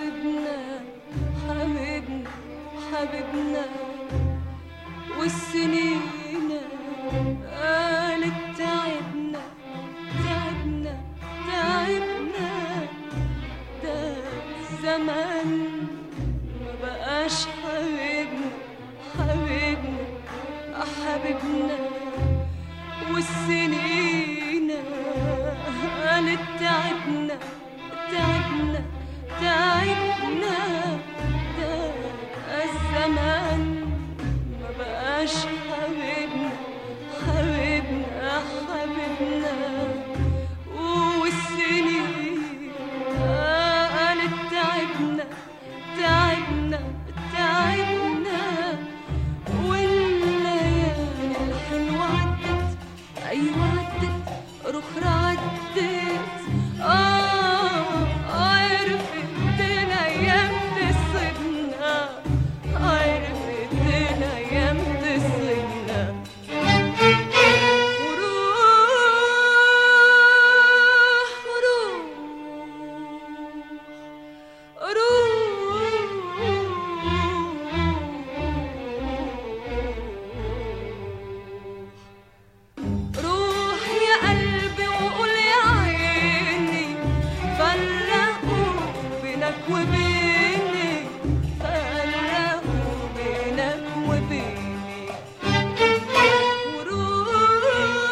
حبيبنا حبيبنا حبيبنا والسنين قالت تعبنا تعبنا تعبنا ده الزمن ما بقاش حبيبنا حبيبنا حبيبنا والسنين قالت تعبنا تعبنا تعبنا ده الزمان ما بقاش حبيبنا حبيبنا حبيبنا والسنين قالت تعبنا تعبنا تعبنا والليالي الحلوة عدت أيوة عدت رخرة عدت آه عرفت الأيام تصيبنا عرفت الأيام تصيبنا وروح وروح روح روح يا قلبي وقول يا عيني فرقوا بينك وبيني فرقوا بينك وبيني وروح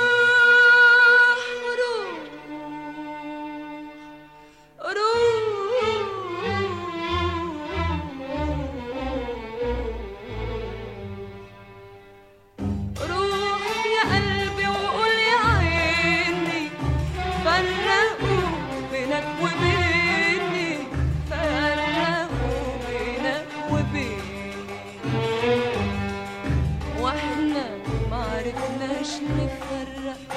روح روح يا قلبي وقول يا عيني فرقوا بينك وبيني فرقوا بينك وبيني واحنا ما عرفناش نفرق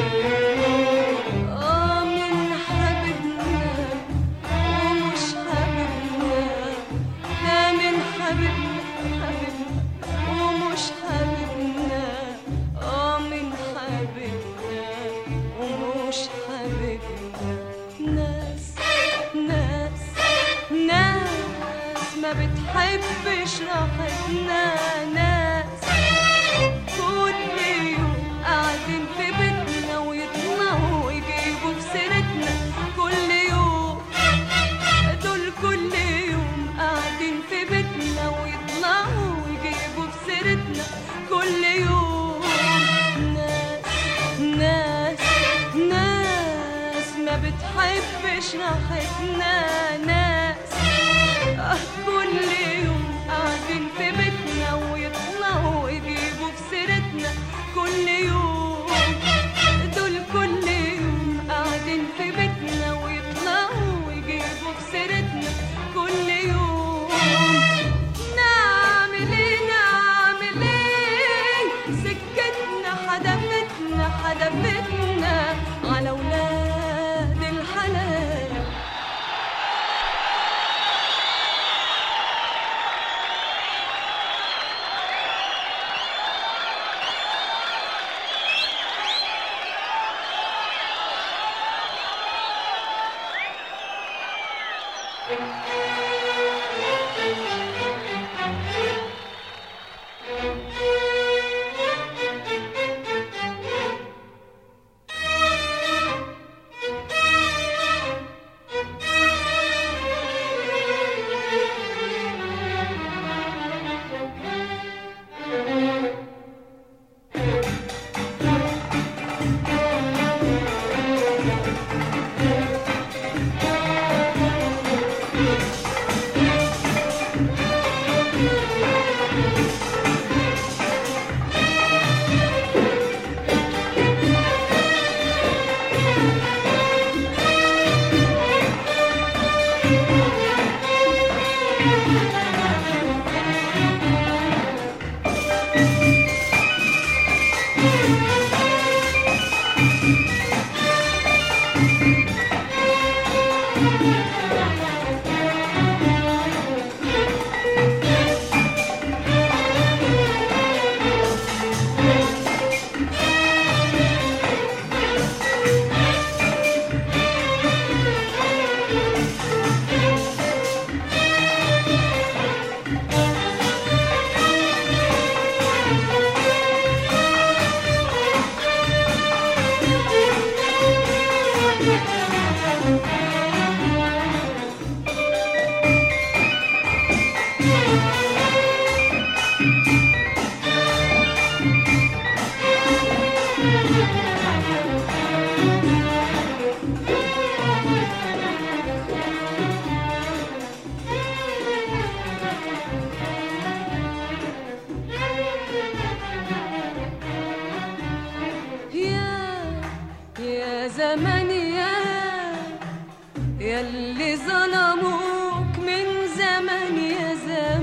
اه من حبيبنا ومش حبيبنا ده من حبيبنا حبيبنا ومش حبيبنا اه من حبيبنا ومش حبيبنا ناس ناس ناس ما بتحبش راحتنا ناس كل يوم قاعدين في بيتنا ويطلعوا ويجيبوا في سيرتنا كل يوم دول كل يوم قاعدين في بيتنا ويطلعوا ويجيبوا في سيرتنا كل يوم ناس ناس ناس ما بتحبش راحتنا ناس آه كل يوم قاعدين في بيتنا ويطلعوا ويجيبوا في سيرتنا كل يوم دول كل يوم قاعدين في بيتنا ويطلعوا ويجيبوا في سيرتنا كل يوم نعمل ايه نعمل ايه سكتنا حدفتنا حدفتنا على ولاد الحلال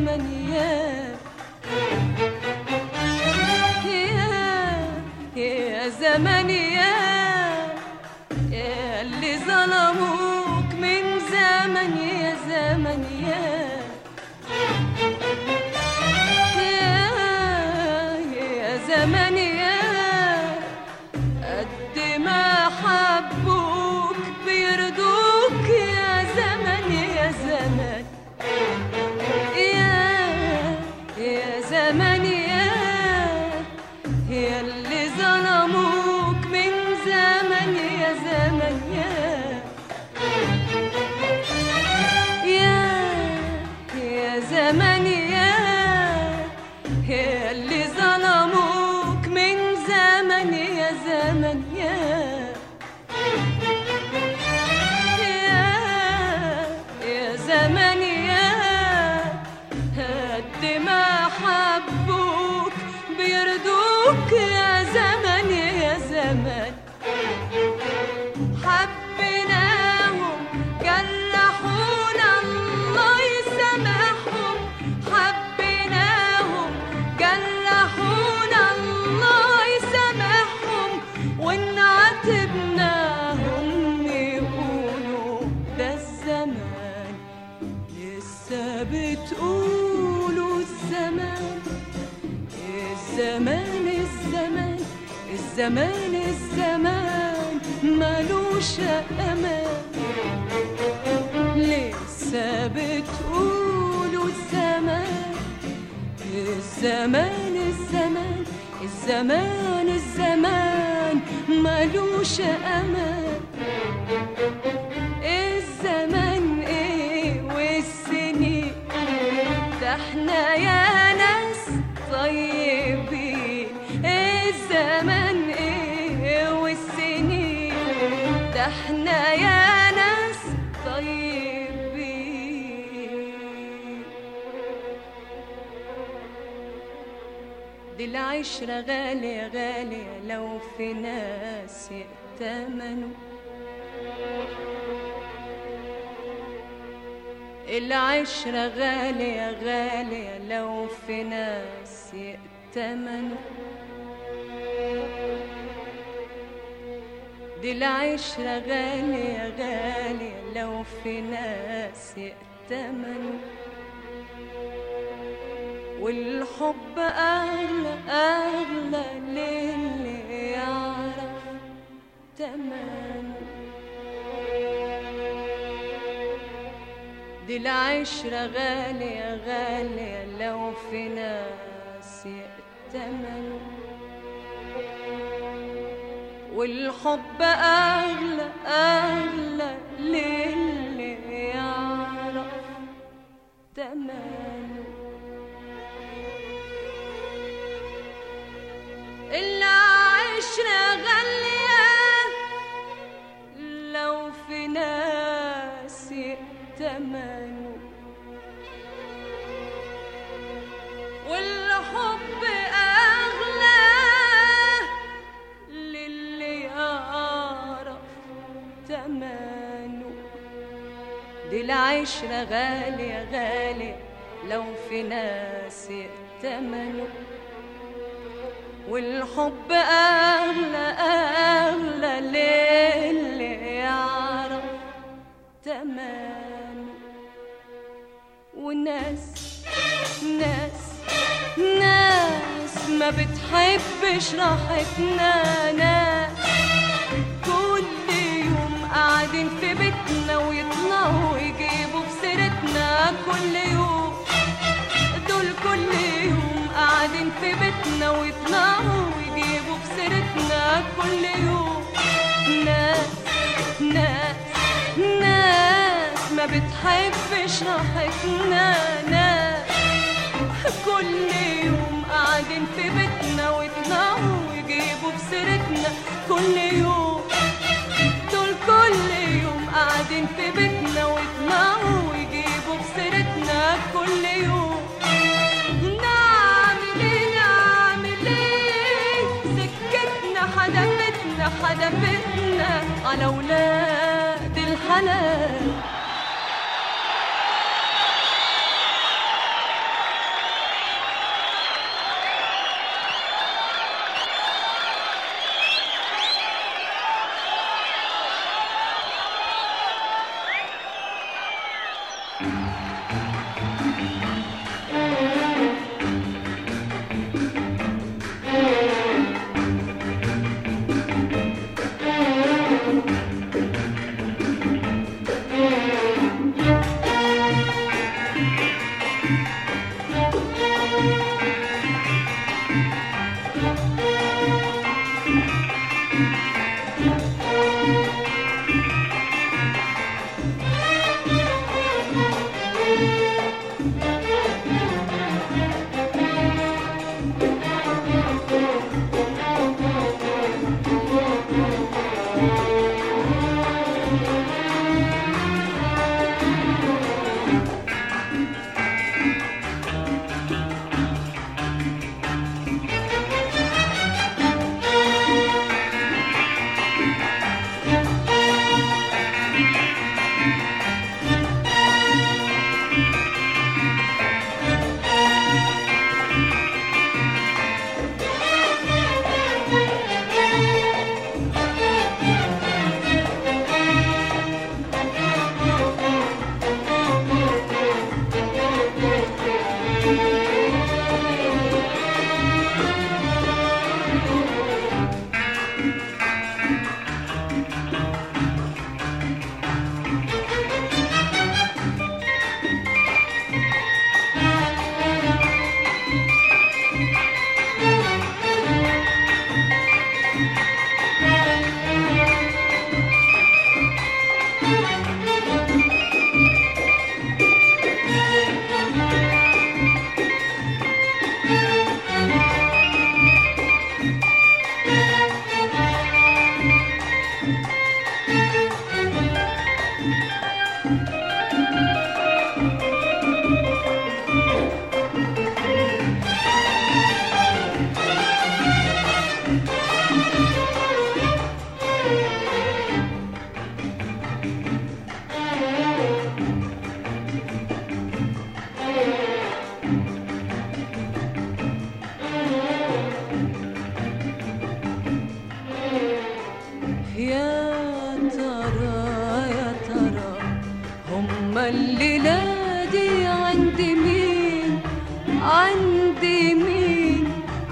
زمن يا يا يا زمن يا يا اللي ظلموك من زمن يا زمن يا يا يا زمن يا قد ما حبوك بيرضوك يا زمن يا زمن يا يا زمن يا يا اللي ظلموك من زمن يا زمن يا يا يا زمن يا يا اللي ظلموك من زمن يا زمن يا يا يا زمن يا قد ما حبوك بيرضوك يا زمن يا زمن حبيناهم جرحونا الله يسامحهم حبيناهم جرحونا الله يسامحهم وان عاتبناهم يقولوا ده الزمان لسه بتقولوا الزمان الزمان الزمان الزمان الزمان ملوش امان لسه بتقولوا الزمان الزمان الزمان الزمان الزمان ملوش امان الزمان ايه والسنين ده احنا يا ناس طيبين الزمان ايه والسنين ده احنا يا ناس طيبين دي العشرة غالية غالية لو في ناس يأتمنوا العشرة غالية غالية لو في ناس يأتمنوا دي العشرة غالية غالية لو في ناس يأتمنوا والحب أغلى أغلى للي يعرف تمنه دي العشرة غالية غالية لو في ناس يأتمنوا والحب أغلى أغلى للي يعرف تمنه العشرة غالية لو في ناس يأتمنوا والحب أغلى للي يعرف تمنه دي العشرة غالية غالية لو في ناس يأتمنوا والحب أغلى أغلى للي يعرف تمام وناس ناس ناس ما بتحبش راحتنا ناس كل يوم قاعدين في بيتنا ويطلعوا يجيبوا في سيرتنا كل يوم دول كل يوم قاعدين في بيتنا ويطلعوا ويجيبوا في سيرتنا كل يوم ناس ناس ناس ما بتحبش راحتنا ناس كل يوم قاعدين في بيتنا ويطلعوا ويجيبوا في سيرتنا كل يوم دول كل يوم قاعدين في بيتنا ويطلعوا ويجيبوا في سيرتنا كل يوم نعمل ايه نعمل ايه سكتنا حدفتنا حدفتنا على ولاد الحلال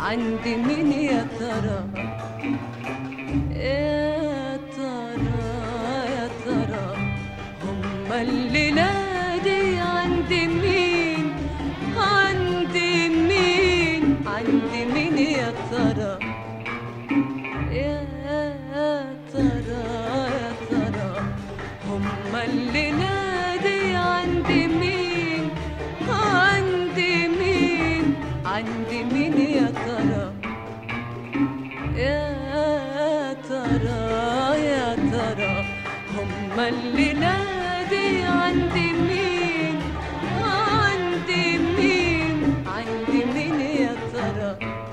عند مين يا ترى يا ترى يا ترى هما الليلة دي عند مين عند مين عند مين يا ترى يا ترى يا ترى هما الليلة دي عند مين عند مين عند مين يا ترى يا ترى يا ترى هما الليلة دي عند مين عند مين عند مين يا ترى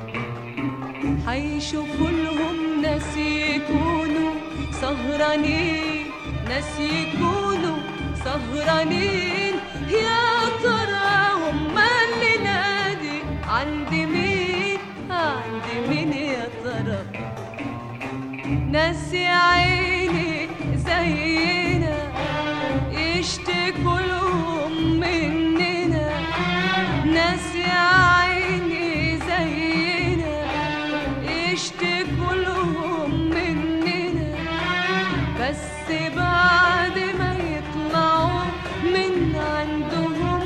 حيشوفوا لهم ناس يكونوا سهرانين ناس يكونوا سهرانين يا ترى هما اللي نادي عند مين عند مين يا ترى ناس يا عيني زينا يشتكوا لهم مننا ناس يا عيني زينا يشتكوا لهم مننا بس بعد ما يطلعوا من عندهم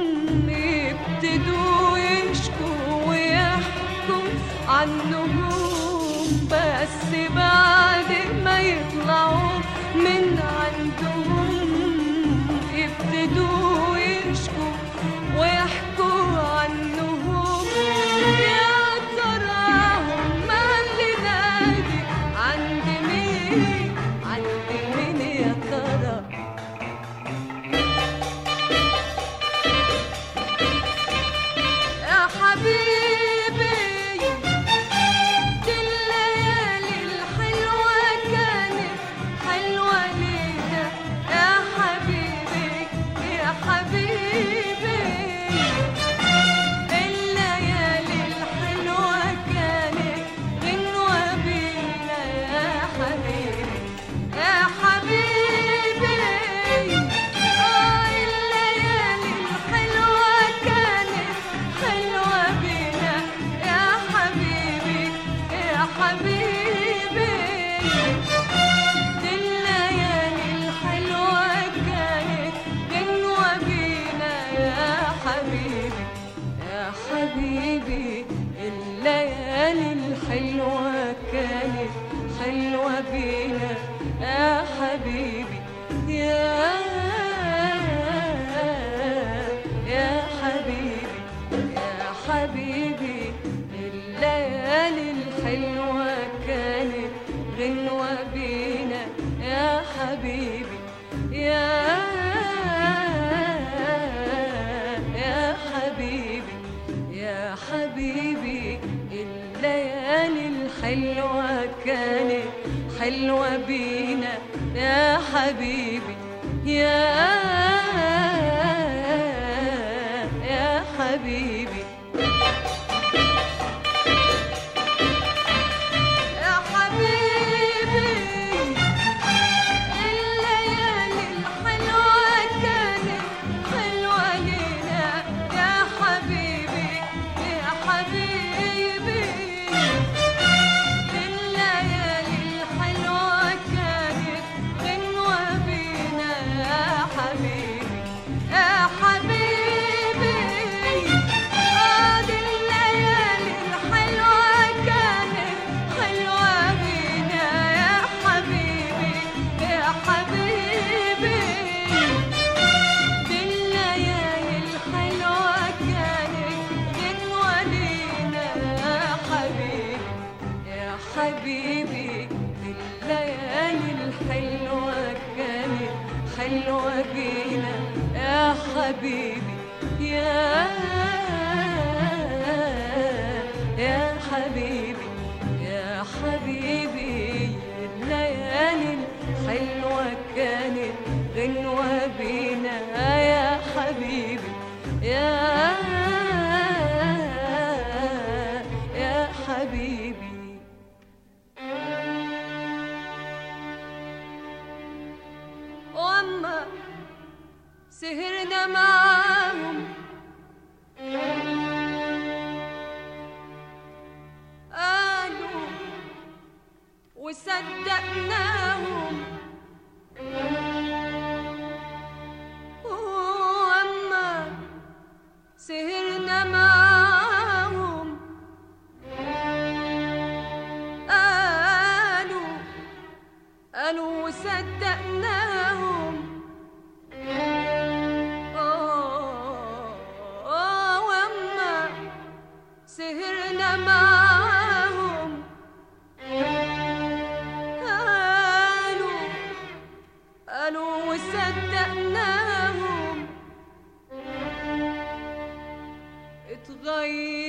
يبتدوا يشكوا ويحكوا عنهم بس بعد ما يطلعوا من عندهم يبتدوا يشكوا ويحكوا عنهم يا ترى هما اللي نادي عند مين عند مين يا ترى يا حبيبي دي الليالي الحلوة كانت حلوة لينا يا حبيبي يا حبيبي الليالي الحلوة كانت غنوة بينا يا حبيبي يا حبيبي آه الليالي الحلوة كانت حلوة بينا يا حبيبي يا حبيبي دي الليالي الحلوة كانت غنوة بينا يا حبيبي يا حبيبي الليالي الحلوة كانت حلوة بينا يا حبيبي يا يا حبيبي يا حبيبي الليالي الحلوة كانت غنوة بينا يا حبيبي يا يا حبيبي يا حبيبي الليالي الحلوة كانت حلوة بينا يا حبيبي يا يا حبيبي يا حبيبي الليالي الحلوة كانت حلوة لينا يا حبيبي يا حبيبي الليالي الحلوة كانت غنوة بينا يا حبيبي يا حبيبي آه دي الليالي الحلوة كانت حلوة بينا يا حبيبي يا حبيبي دي الليالي الحلوة كانت غنوة لينا يا حبيبي يا حبيبي الليالي الحلوة كانت حلوة بينا يا حبيبي يا يا حبيبي يا حبيبي الليالي الحلوة كانت غنوة بينا يا حبيبي يا يا حبيبي واما سهرنا معاهم وصدقناهم وأما سهرنا معاهم قالوا قالوا وصدقناهم آه آه وأما سهرنا معاهم قالوا قالوا وصدقناهم اتغير